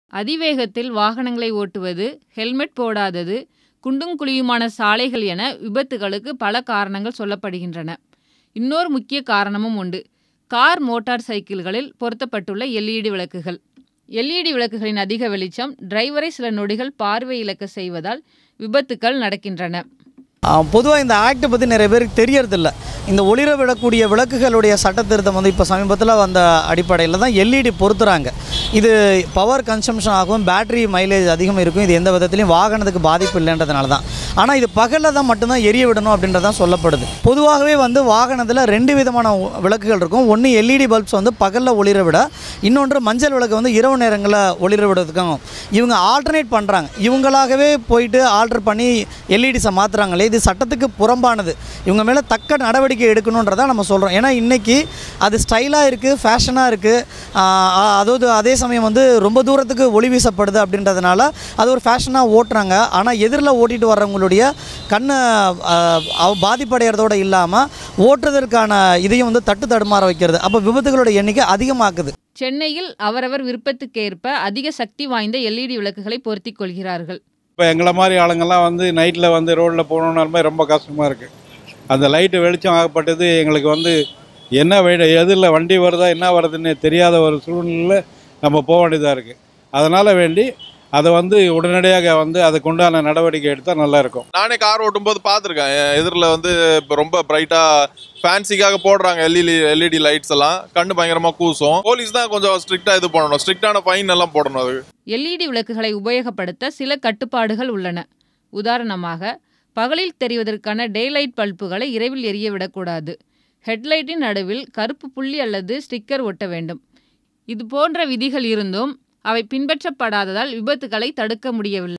அதிவேகத்தில் வாகனங்களை ஓட்டுவது, ஹெல்மெட் போடாதது, குண்டும் குழியுமான சாலைகள் என விபத்துகளுக்கு பல காரணங்கள் சொல்லப்படுகின்றன. இன்னொரு முக்கிய காரணமும் உண்டு. கார், மோட்டார் சைக்கிள்களில் பொருத்தப்பட்டுள்ள எல்இடி விளக்குகள். எல்இடி விளக்குகளின் அதிக வெளிச்சம் டிரைவரை சில நொடிகள் பார்வை இழக்கச் செய்வதால் விபத்துக்கள் நடக்கின்றன. பொதுவாக இந்த ஆக்ட்டை பற்றி நிறைய பேருக்கு தெரியறதில்ல இந்த ஒளிர விடக்கூடிய விளக்குகளுடைய சட்டத்திருத்தம் வந்து இப்போ சமீபத்தில் வந்த அடிப்படையில் தான் எல்இடி பொருத்துறாங்க இது பவர் கன்சம்ஷன் ஆகும் பேட்டரி மைலேஜ் அதிகம் இருக்கும் இது எந்த விதத்துலையும் வாகனத்துக்கு பாதிப்பு இல்லைன்றதுனால தான் ஆனால் இது பகலில் தான் மட்டும்தான் எரிய விடணும் அப்படின்றதான் சொல்லப்படுது பொதுவாகவே வந்து வாகனத்தில் ரெண்டு விதமான ஒ- விளக்குகள் இருக்கும் ஒன்று எல்இடி பல்ப்ஸ் வந்து பகலில் ஒளிர விட இன்னொன்று மஞ்சள் விளக்கு வந்து இரவு நேரங்களில் ஒளிர விடுறதுக்கும் இவங்க ஆல்டர்னேட் பண்ணுறாங்க இவங்களாகவே போயிட்டு ஆல்டர் பண்ணி எல்இடிஸை மாற்றுறாங்களே இது சட்டத்துக்கு புறம்பானது இவங்க மேலே தக்க நடவடிக்கை எடுக்கணுன்றதை நம்ம சொல்கிறோம் ஏன்னா இன்றைக்கி அது ஸ்டைலாக இருக்குது ஃபேஷனாக இருக்குது அதாவது அதே சமயம் வந்து ரொம்ப தூரத்துக்கு ஒளி வீசப்படுது அப்படின்றதுனால அது ஒரு ஃபேஷனாக ஓட்டுறாங்க ஆனால் எதிரில் ஓட்டிட்டு வர்றவங்களுடைய கண்ணை பாதிப்படைகிறதோடு இல்லாமல் ஓட்டுறதற்கான இதையும் வந்து தட்டு தடுமாற வைக்கிறது அப்போ விபத்துகளோட எண்ணிக்கை அதிகமாக்குது சென்னையில் அவரவர் விருப்பத்துக்கேற்ப அதிக சக்தி வாய்ந்த எல்இடி விளக்குகளை பொருத்திக் கொள்கிறார்கள். இப்போ எங்களை மாதிரி ஆளுங்கெல்லாம் வந்து நைட்டில் வந்து ரோட்டில் போகணுன்னாலுமே ரொம்ப கஷ்டமாக இருக்குது அந்த லைட்டு வெளிச்சம் ஆகப்பட்டது எங்களுக்கு வந்து என்ன வெ எதிரில் வண்டி வருதா என்ன வருதுன்னு தெரியாத ஒரு சூழ்நிலையில் நம்ம போக வேண்டியதாக இருக்குது அதனால் வேண்டி அதை வந்து உடனடியாக வந்து அதுக்கு உண்டான நடவடிக்கை எடுத்தால் நல்லா இருக்கும் நானே கார் ஓட்டும்போது பார்த்துருக்கேன் எதிரில் வந்து இப்போ ரொம்ப பிரைட்டாக ஃபேன்சிக்காக போடுறாங்க எல்இடி எல்இடி லைட்ஸ் எல்லாம் கண்ணு பயங்கரமாக கூசும் போலீஸ் தான் கொஞ்சம் ஸ்ட்ரிக்டாக இது பண்ணணும் ஸ்ட்ரிக்டான ஃபைன் எல்லாம் போடணும் அது எல்இடி விளக்குகளை உபயோகப்படுத்த சில கட்டுப்பாடுகள் உள்ளன. உதாரணமாக பகலில் தெரிவதற்கான டேலைட் பல்புகளை இரவில் எரிய விடக்கூடாது. ஹெட்லைட்டின் நடுவில் கருப்பு புள்ளி அல்லது ஸ்டிக்கர் ஒட்ட வேண்டும். இது போன்ற விதிகள் இருந்தும் அவை பின்பற்றப்படாததால் விபத்துகளை தடுக்க முடியவில்லை.